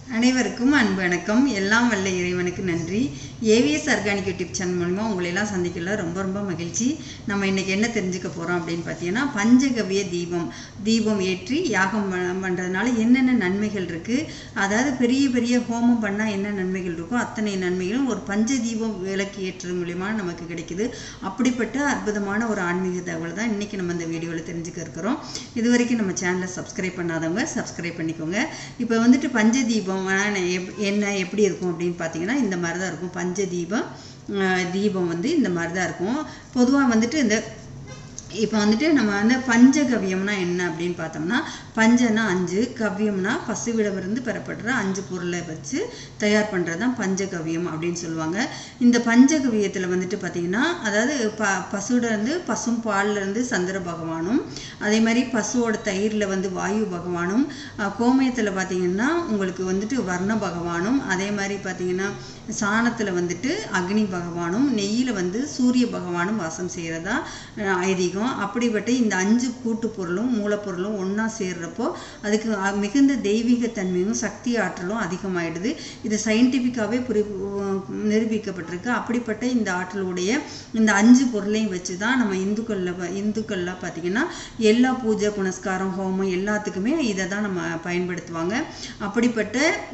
அனைவருக்கும் அன்பு வணக்கம் எல்லாம் வல்ல இறைவனுக்கு நன்றி ஏவிஎஸ் ஆர்கானிக் யூடியூப் சேனல் மூலிமா உங்களை எல்லாம் சந்திக்கல ரொம்ப ரொம்ப மகிழ்ச்சி நம்ம இன்னைக்கு என்ன தெரிஞ்சுக்க போகிறோம் அப்படின்னு பார்த்தீங்கன்னா பஞ்சகவிய தீபம் தீபம் ஏற்றி யாகம் ப- பண்றதுனால என்னென்ன நன்மைகள் இருக்குது அதாவது பெரிய பெரிய ஹோமம் பண்ணால் என்ன நன்மைகள் இருக்கோ அத்தனை நன்மைகளும் ஒரு பஞ்ச தீபம் விளக்கு ஏற்றுறது மூலிமா நமக்கு கிடைக்குது அப்படிப்பட்ட அற்புதமான ஒரு ஆன்மீக தகவல் தான் இன்னைக்கு நம்ம இந்த வீடியோவில் தெரிஞ்சுக்க இருக்கிறோம் இது வரைக்கும் நம்ம சேனலை சப்ஸ்கிரைப் பண்ணாதவங்க சப்ஸ்கிரைப் பண்ணிக்கோங்க இப்போ வந்துட்டு பஞ்ச தீபம் ஆன எப்- என்ன எப்படி இருக்கும் அப்படின்னு பார்த்தீங்கன்னா இந்த மாதிரி தான் இருக்கும் பஞ்ச தீபம் அஹ் தீபம் வந்து இந்த மாதிரி தான் இருக்கும் பொதுவாக வந்துட்டு இந்த இப்போ வந்துட்டு நம்ம வந்து பஞ்சகவியம்னா என்ன அப்படின்னு பார்த்தோம்னா பஞ்சனா அஞ்சு கவ்யம்னா பசுவிடமிருந்து பெறப்படுற அஞ்சு பொருளை வச்சு தயார் பண்ணுறது தான் பஞ்சகவியம் அப்படின்னு சொல்லுவாங்க இந்த பஞ்சகவியத்தில் வந்துட்டு பார்த்தீங்கன்னா அதாவது ப பசுவோட இருந்து பசும் பால்ல இருந்து சந்திர பகவானும் அதே மாதிரி பசுவோட தயிரில் வந்து வாயு பகவானும் அஹ் கோமயத்தில் பார்த்தீங்கன்னா உங்களுக்கு வந்துட்டு வர்ண பகவானும் அதே மாதிரி பார்த்தீங்கன்னா சாணத்தில் வந்துட்டு அக்னி பகவானும் நெய்யில் வந்து சூரிய பகவானும் வாசம் செய்கிறதா ஐதீகம் அப்படிப்பட்ட இந்த அஞ்சு கூட்டு பொருளும் மூலப்பொருளும் ஒன்றா சேர்றப்போ அதுக்கு அ- மிகுந்த தெய்வீக தன்மையும் சக்தி ஆற்றலும் அதிகமாயிடுது இது சயின்டிஃபிக்காகவே புரி நிரூபிக்கப்பட்டிருக்கு அப்படிப்பட்ட இந்த ஆற்றலுடைய இந்த அஞ்சு பொருளையும் வச்சு தான் நம்ம இந்துக்களில் ப- இந்துக்கள்ல பார்த்தீங்கன்னா எல்லா பூஜை புனஸ்காரம் ஹோமம் எல்லாத்துக்குமே இதை தான் நம்ம பயன்படுத்துவாங்க அப்படிப்பட்ட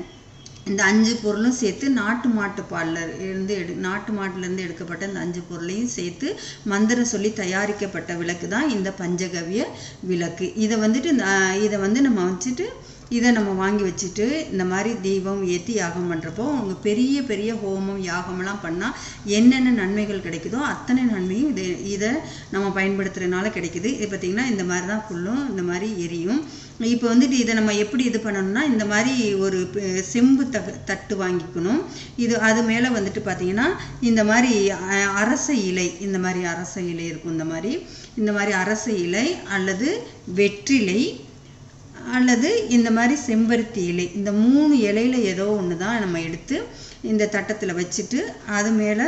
இந்த அஞ்சு பொருளும் சேர்த்து நாட்டு மாட்டு பால்ல இருந்து எடு நாட்டு மாட்டுல இருந்து எடுக்கப்பட்ட இந்த அஞ்சு பொருளையும் சேர்த்து மந்திரம் சொல்லி தயாரிக்கப்பட்ட விளக்கு தான் இந்த பஞ்சகவிய விளக்கு இதை வந்துட்டு இந்த, ஆஹ், இதை வந்து நம்ம வச்சுட்டு இதை நம்ம வாங்கி வச்சுட்டு இந்த மாதிரி தெய்வம் ஏற்றி யாகம் பண்ணுறப்போ உங்க பெரிய பெரிய ஹோமம் யாகம்லாம் பண்ணால் என்னென்ன நன்மைகள் கிடைக்குதோ அத்தனை நன்மையும் இது இதை நம்ம பயன்படுத்துறதுனால கிடைக்குது இது பார்த்திங்கன்னா இந்த மாதிரி தான் ஃபுல்லும் இந்த மாதிரி எரியும் இப்போ வந்துட்டு இதை நம்ம எப்படி இது பண்ணணும்னா இந்த மாதிரி ஒரு பெ- செம்பு தக தட்டு வாங்கிக்கணும் இது அது மேலே வந்துட்டு பார்த்தீங்கன்னா இந்த மாதிரி அ- அரச இலை இந்த மாதிரி அரச இலை இருக்கும் இந்த மாதிரி இந்த மாதிரி அரச இலை அல்லது வெற்றிலை அல்லது இந்த மாதிரி செம்பருத்தி இலை இந்த மூணு இலையில ஏதோ ஒன்று தான் நம்ம எடுத்து இந்த தட்டத்தில் வச்சுட்டு அது மேலே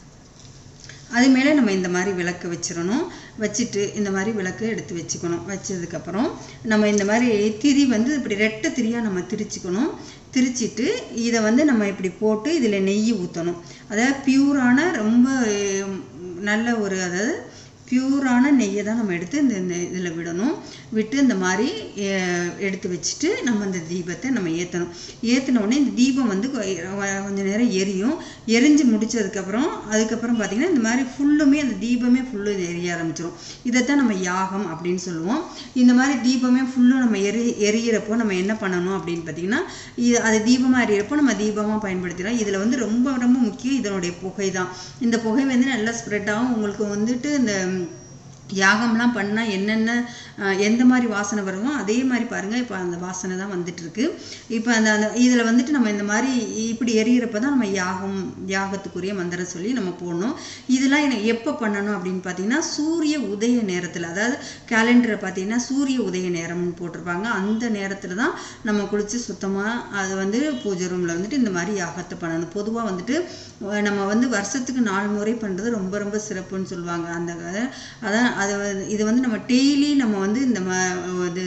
அது மேலே நம்ம இந்த மாதிரி விளக்கு வச்சிடணும் வச்சுட்டு இந்த மாதிரி விளக்கு எடுத்து வச்சுக்கணும் வச்சதுக்கப்புறம் நம்ம இந்த மாதிரி திரி வந்து இப்படி ரெட்டை திரியாக நம்ம திரிச்சுக்கணும் திரிச்சிட்டு இதை வந்து நம்ம இப்படி போட்டு இதில் நெய் ஊற்றணும் அதாவது பியூரான ரொம்ப அஹ், நல்ல ஒரு அதாவது பியூரான நெய்யை தான் நம்ம எடுத்து இந்த இந்த இதில் விடணும் விட்டு இந்த மாதிரி அஹ், எடுத்து வச்சுட்டு நம்ம இந்த தீபத்தை நம்ம ஏற்றணும் ஏற்றின உடனே இந்த தீபம் வந்து கொ- வ- கொஞ்ச நேரம் எரியும் எரிஞ்சு முடிச்சதுக்கப்புறம் அதுக்கப்புறம் பார்த்தீங்கன்னா இந்த மாதிரி ஃபுல்லுமே அந்த தீபமே ஃபுல்லு எரிய ஆரம்பிச்சிடும் இதைத்தான் நம்ம யாகம் அப்படின்னு சொல்லுவோம் இந்த மாதிரி தீபமே ஃபுல்லும் நம்ம எரி எரியிறப்போ நம்ம என்ன பண்ணணும் அப்படின்னு பார்த்தீங்கன்னா இது அது தீபமாக எரியறப்போ நம்ம தீபமாக பயன்படுத்திக்கலாம் இதில் வந்து ரொம்ப ரொம்ப முக்கியம் இதனுடைய புகை தான் இந்த புகை வந்து நல்லா ஸ்ப்ரெட் ஆகும் உங்களுக்கு வந்துட்டு இந்த யாகம்லாம் பண்ணால் என்னென்ன அஹ், எந்த மாதிரி வாசனை வருமோ அதே மாதிரி பாருங்கள் இப்போ அந்த வாசனை தான் வந்துட்டு இருக்கு இப்போ அந்த அந்த இதில் வந்துட்டு நம்ம இந்த மாதிரி இப்படி எரியிறப்ப தான் நம்ம யாகம் யாகத்துக்குரிய மந்திரம் சொல்லி நம்ம போடணும் இதெல்லாம் எனக்கு எப்போ பண்ணணும் அப்படின்னு பார்த்தீங்கன்னா சூரிய உதய நேரத்தில் அதாவது கேலண்டரை பார்த்தீங்கன்னா சூரிய உதய நேரம்னு போட்டிருப்பாங்க அந்த நேரத்தில் தான் நம்ம குளித்து சுத்தமாக அது வந்து பூஜை ரூமில் வந்துட்டு இந்த மாதிரி யாகத்தை பண்ணணும் பொதுவாக வந்துட்டு அஹ், நம்ம வந்து வருஷத்துக்கு நாலு முறை பண்ணுறது ரொம்ப ரொம்ப சிறப்புன்னு சொல்லுவாங்க அந்த அத- அதான் அது வந்து- இது வந்து நம்ம டெய்லி நம்ம வந்து இந்த ம இது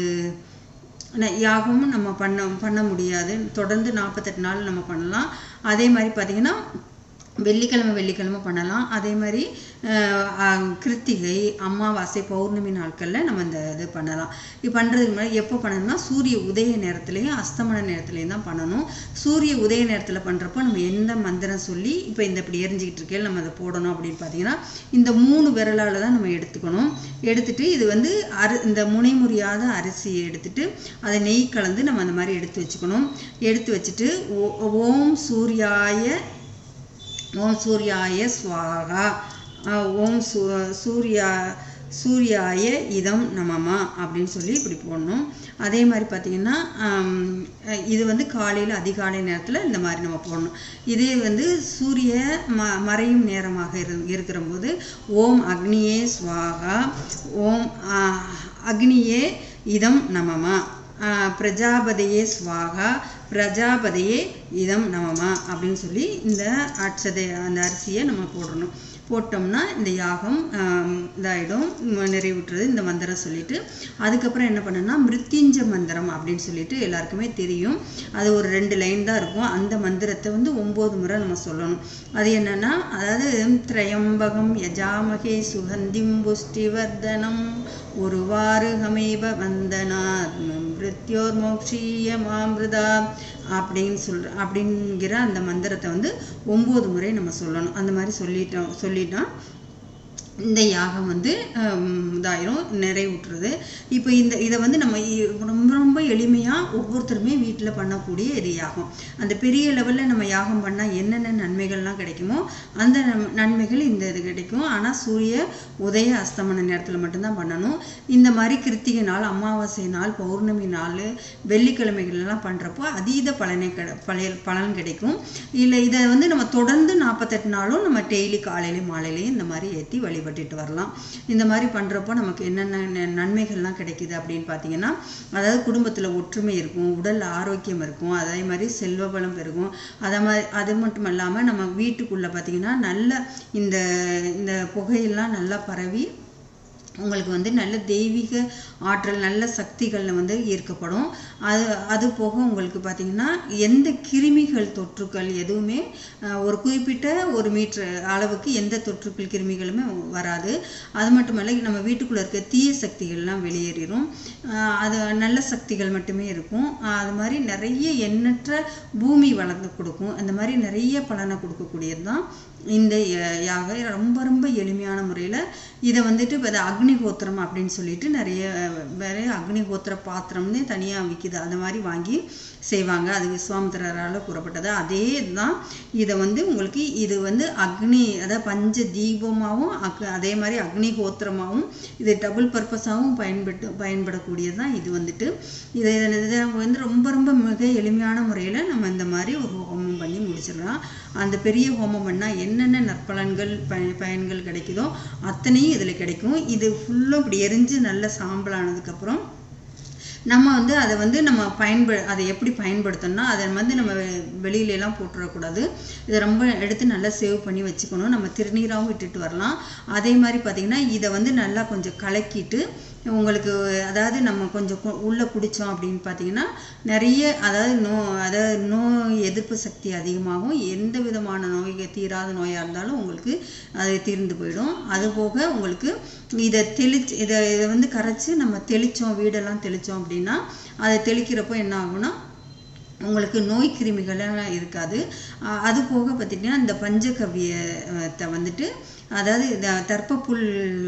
ந- யாகமும் நம்ம பண்ண பண்ண முடியாது தொடர்ந்து நாற்பத்தெட்டு நாள் நம்ம பண்ணலாம் அதே மாதிரி பார்த்தீங்கன்னா வெள்ளிக்கிழமை வெள்ளிக்கிழமை பண்ணலாம் அதே மாதிரி அஹ், அஹ், கிருத்திகை அமாவாசை பௌர்ணமி நாட்களில் நம்ம இந்த இது பண்ணலாம் இது பண்ணுறதுக்கு முன்னாடி எப்போ பண்ணணும்னா சூரிய உதய நேரத்துலையும் அஸ்தமன நேரத்துலையும் தான் பண்ணணும் சூரிய உதய நேரத்தில் பண்ணுறப்போ நம்ம எந்த மந்திரம் சொல்லி இப்போ இந்த இப்படி எரிஞ்சிக்கிட்டு இருக்கையில் நம்ம அதை போடணும் அப்படின்னு பார்த்தீங்கன்னா இந்த மூணு விரலால் தான் நம்ம எடுத்துக்கணும் எடுத்துட்டு இது வந்து அரி இந்த முனைமுறியாத அரிசியை எடுத்துட்டு அதை நெய் கலந்து நம்ம அந்த மாதிரி எடுத்து வச்சுக்கணும் எடுத்து வச்சுட்டு ஓ- ஓம் சூர்யாய ஓம் சூர்யாய ஸ்வாகா அஹ் ஓம் சூ சூர்யா சூர்யாய இதம் நமமா அப்படின்னு சொல்லி இப்படி போடணும் அதே மாதிரி பார்த்தீங்கன்னா ஆம், அஹ் இது வந்து காலையில் அதிகாலை நேரத்தில் இந்த மாதிரி நம்ம போடணும் இதே வந்து சூரிய ம மறையும் நேரமாக இரு இருக்கிற போது ஓம் அக்னியே ஸ்வாகா ஓம் ஆஹ், அக்னியே இதம் நமமா ஆஹ், பிரஜாபதியே ஸ்வாகா பிரஜாபதியே இதம் நமமா அப்படின்னு சொல்லி இந்த அட்சதை அந்த அரிசியை நம்ம போடணும் போட்டோம்னா இந்த யாகம் ஆம், இதாயிடும் ம- நிறைவுற்றுறது இந்த மந்திரம் சொல்லிட்டு அதுக்கப்புறம் என்ன பண்ணணும்னா மிருத்யுஞ்ச மந்திரம் அப்படின்னு சொல்லிட்டு எல்லாருக்குமே தெரியும் அது ஒரு ரெண்டு லைன் தான் இருக்கும் அந்த மந்திரத்தை வந்து ஒம்பது முறை நம்ம சொல்லணும் அது என்னன்னா அதாவது திரையம்பகம் யஜாமகே சுகந்திம் புஷ்டிவர்தனம் ஒருவாறு ஹமேப வந்தனாத் மிருத்யோர் மோக்ஷீய மாமிருதா அப்படின்னு சொல்ற அப்படிங்கிற அந்த மந்திரத்தை வந்து ஒம்பது முறை நம்ம சொல்லணும் அந்த மாதிரி சொல்லிட்டோம் சொல்லிட்டோம் இந்த யாகம் வந்து ஹம், இதாயிரும் நிறைவுற்றுறது இப்போ இந்த இதை வந்து நம்ம இ- ரொம்ப ரொம்ப எளிமையாக ஒவ்வொருத்தருமே வீட்டில் பண்ணக்கூடிய இது யாகம் அந்த பெரிய லெவலில் நம்ம யாகம் பண்ணால் என்னென்ன நன்மைகள்லாம் கிடைக்குமோ அந்த நம்- நன்மைகள் இந்த இது கிடைக்கும் ஆனால் சூரிய உதய அஸ்தமன நேரத்தில் மட்டும்தான் பண்ணணும் இந்த மாதிரி கிருத்திகை நாள் அமாவாசை நாள் பௌர்ணமி நாள் வெள்ளிக்கிழமைகள் எல்லாம் பண்ணுறப்போ அதீத பலனை கிட பழைய பலன் கிடைக்கும் இல்லை இதை வந்து நம்ம தொடர்ந்து நாற்பத்தெட்டு நாளும் நம்ம டெய்லி காலையிலையும் மாலையிலையும் இந்த மாதிரி ஏற்றி வழிபட்டுட்டு வரலாம் இந்த மாதிரி பண்ணுறப்போ நமக்கு என்னென்ன ந- நன்மைகள்லாம் கிடைக்குது அப்படின்னு பார்த்தீங்கன்னா அதாவது குடும்பத்தில் ஒற்றுமை இருக்கும் உடல் ஆரோக்கியம் இருக்கும் அதே மாதிரி செல்வ வளம் பெருகும் அதை மாதிரி அது மட்டும் இல்லாமல் நம்ம வீட்டுக்குள்ளே பார்த்தீங்கன்னா நல்ல இந்த இந்த புகையெல்லாம் நல்லா பரவி உங்களுக்கு வந்து நல்ல தெய்வீக ஆற்றல் நல்ல சக்திகள் வந்து ஈர்க்கப்படும் அது அது போக உங்களுக்கு பார்த்தீங்கன்னா எந்த கிருமிகள் தொற்றுக்கள் எதுவுமே அஹ், ஒரு குறிப்பிட்ட ஒரு மீட்டர் அளவுக்கு எந்த தொற்றுக்கள் கிருமிகளுமே வராது அது மட்டும் இல்ல நம்ம வீட்டுக்குள்ளே இருக்க தீய சக்திகள்லாம் வெளியேறிடும் அஹ், அது நல்ல சக்திகள் மட்டுமே இருக்கும் அஹ், அது மாதிரி நிறைய எண்ணற்ற பூமி வளர்ந்து கொடுக்கும் அந்த மாதிரி நிறைய பலனை கொடுக்கக்கூடியது தான் இந்த ய- யாகம் ரொம்ப ரொம்ப எளிமையான முறையில் இதை வந்துட்டு இப்போ அக்னிஹோத்திரம் அப்படின்னு சொல்லிட்டு நிறைய வேற அக்னிஹோத்திர பாத்திரம்னு தனியாக விற்கிது அந்த மாதிரி வாங்கி செய்வாங்க அது விஸ்வாமித்திரரால் கூறப்பட்டது அதே தான் இதை வந்து உங்களுக்கு இது வந்து அக்னி அதாவது பஞ்ச தீபமாகவும் அக் அதே மாதிரி அக்னிஹோத்திரமாகவும் இது டபுள் பர்பஸாகவும் பயன்பட்டு பயன்படக்கூடியது தான் இது வந்துட்டு இதை இதை வந்து ரொம்ப ரொம்ப மிக எளிமையான முறையில் நம்ம இந்த மாதிரி ஒரு ஹோமம் பண்ணி முடிச்சிடலாம் அந்த பெரிய ஹோமம் பண்ணால் என்னென்ன நற்பலன்கள் ப பயன்கள் கிடைக்குதோ அத்தனையும் இதில் கிடைக்கும் இது ஃபுல்லும் இப்படி எரிஞ்சு நல்ல சாம்பல் ஆனதுக்கப்புறம் நம்ம வந்து அதை வந்து நம்ம பயன்ப அதை எப்படி பயன்படுத்தணும்னா அதை வந்து நம்ம வெ- வெளியில எல்லாம் போட்டுறக்கூடாது இதை ரொம்ப எடுத்து நல்லா சேவ் பண்ணி வச்சுக்கணும் நம்ம திருநீராகவும் விட்டுட்டு வரலாம் அதே மாதிரி பார்த்தீங்கன்னா இதை வந்து நல்லா கொஞ்சம் கலக்கிட்டு உங்களுக்கு அதாவது நம்ம கொஞ்சம் கு- உள்ள குடித்தோம் அப்படின்னு பார்த்தீங்கன்னா நிறைய அதாவது நோ அதாவது நோய் எதிர்ப்பு சக்தி அதிகமாகும் எந்த விதமான நோய் தீராத நோயாக இருந்தாலும் உங்களுக்கு அது தீர்ந்து போயிடும் அதுபோக உங்களுக்கு இதை தெளிச்சு இதை இதை வந்து கரைச்சி நம்ம தெளித்தோம் வீடெல்லாம் தெளித்தோம் அப்படின்னா அதை தெளிக்கிறப்போ என்ன ஆகும்னா உங்களுக்கு நோய் கிருமிகள்லாம் இருக்காது அஹ் அது போக பார்த்திங்கன்னா இந்த பஞ்சகவ்யத்தை வந்துட்டு அதாவது இந்த தர்ப்பப்புல்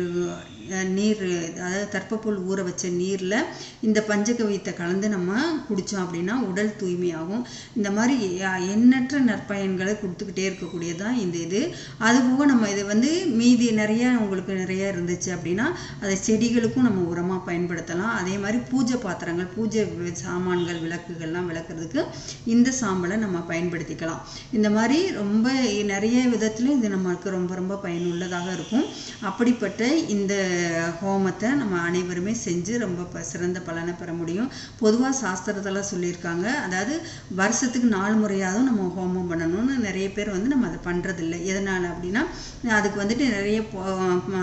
அஹ், நீர் அதாவது தர்ப்பப்புல் ஊற வச்ச நீரில் இந்த பஞ்சகவ்யத்தை கலந்து நம்ம குடித்தோம் அப்படின்னா உடல் தூய்மையாகும் இந்த மாதிரி எ- எண்ணற்ற நற்பயன்களை கொடுத்துக்கிட்டே இருக்கக்கூடியதான் இந்த இது அதுபோக நம்ம இது வந்து மீதி நிறைய உங்களுக்கு நிறைய இருந்துச்சு அப்படின்னா அதை செடிகளுக்கும் நம்ம உரமாக பயன்படுத்தலாம் அதே மாதிரி பூஜை பாத்திரங்கள் பூஜை வி- சாமான்கள் விளக்குகள்லாம் விளக்குறதுக்கு இந்த சாம்பலை நம்ம பயன்படுத்திக்கலாம் இந்த மாதிரி ரொம்ப நிறைய விதத்துல இது நமக்கு ரொம்ப ரொம்ப பயனுள்ளதாக இருக்கும் அப்படிப்பட்ட இந்த ஹோமத்தை நம்ம அனைவருமே செஞ்சு ரொம்ப ப- சிறந்த பலனை பெற முடியும் பொதுவாக சாஸ்திரத்துல சொல்லியிருக்காங்க அதாவது வருஷத்துக்கு நாலு முறையாவது நம்ம ஹோமம் பண்ணணும்னு நிறைய பேர் வந்து நம்ம அதை பண்றதில்லை எதனால அப்படின்னா அதுக்கு வந்துட்டு நிறைய பொ-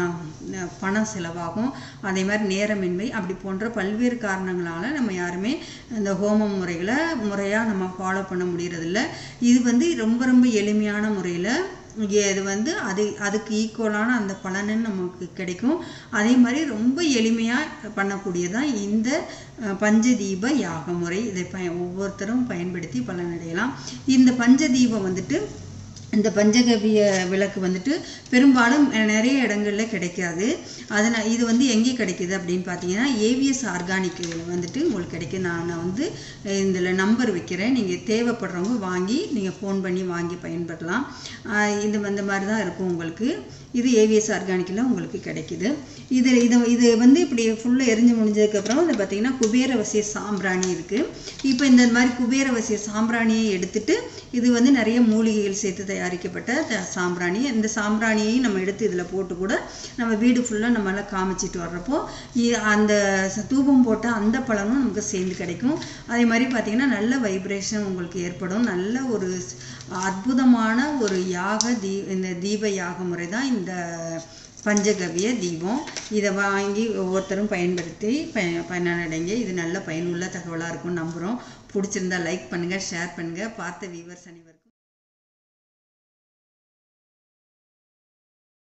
ம- பணம் செலவாகும் அதே மாதிரி நேரமின்மை அப்படி போன்ற பல்வேறு காரணங்களால நம்ம யாருமே இந்த ஹோம முறைகளை முறையாக நம்ம ஃபாலோ பண்ண முடியறதில்ல இது வந்து ரொம்ப ரொம்ப எளிமையான முறையில் இது வந்து அது அதுக்கு ஈக்குவலான அந்த பலனு நமக்கு கிடைக்கும் அதே மாதிரி ரொம்ப எளிமையாக பண்ணக்கூடியதான் இந்த அஹ், பஞ்சதீப யாக முறை இதை பய ஒவ்வொருத்தரும் பயன்படுத்தி பலனடையலாம் இந்த பஞ்சதீபம் வந்துட்டு இந்த பஞ்சகவிய விளக்கு வந்துட்டு பெரும்பாலும் நிறைய இடங்கள்ல கிடைக்காது அதனால் இது வந்து எங்கே கிடைக்குது அப்படின்னு பார்த்தீங்கன்னா ஏவிஎஸ் ஆர்கானிக் வந்துட்டு உங்களுக்கு கிடைக்குது நான் நான் வந்து இதில் நம்பர் வைக்கிறேன் நீங்கள் தேவைப்படுறவங்க வாங்கி நீங்கள் ஃபோன் பண்ணி வாங்கி பயன்படலாம் ஆஹ் இது இந்த மாதிரி தான் இருக்கும் உங்களுக்கு இது ஏவிஎஸ் ஆர்கானிக்கில் உங்களுக்கு கிடைக்குது இது இது இது வந்து இப்படி ஃபுல்லாக எரிஞ்சு முடிஞ்சதுக்கப்புறம் இது பார்த்தீங்கன்னா குபேரவசிய சாம்பிராணி இருக்குது இப்போ இந்த மாதிரி குபேரவசிய சாம்பிராணியை எடுத்துட்டு இது வந்து நிறைய மூலிகைகள் சேர்த்து தயாரிக்கப்பட்ட த- சாம்பிராணி இந்த சாம்பிராணியையும் நம்ம எடுத்து இதில் போட்டு கூட நம்ம வீடு ஃபுல்லாக நம்மளால் காமிச்சிட்டு வர்றப்போ இ- அந்த ச- தூபம் போட்ட அந்த பலனும் நமக்கு சேர்ந்து கிடைக்கும் அதே மாதிரி பார்த்தீங்கன்னா நல்ல வைப்ரேஷன் உங்களுக்கு ஏற்படும் நல்ல ஒரு ஸ்- அற்புதமான ஒரு யாக தீ இந்த தீப யாக முறை தான் இந்த பஞ்சகவ்ய தீபம் இதை வாங்கி ஒவ்வொருத்தரும் பயன்படுத்தி ப பயனடைங்க இது நல்ல பயனுள்ள தகவலாக இருக்கும்னு நம்புகிறோம் பிடிச்சிருந்தா லைக் பண்ணுங்கள் ஷேர் பண்ணுங்கள் பார்த்த வியூவர்ஸ் அனைவரும்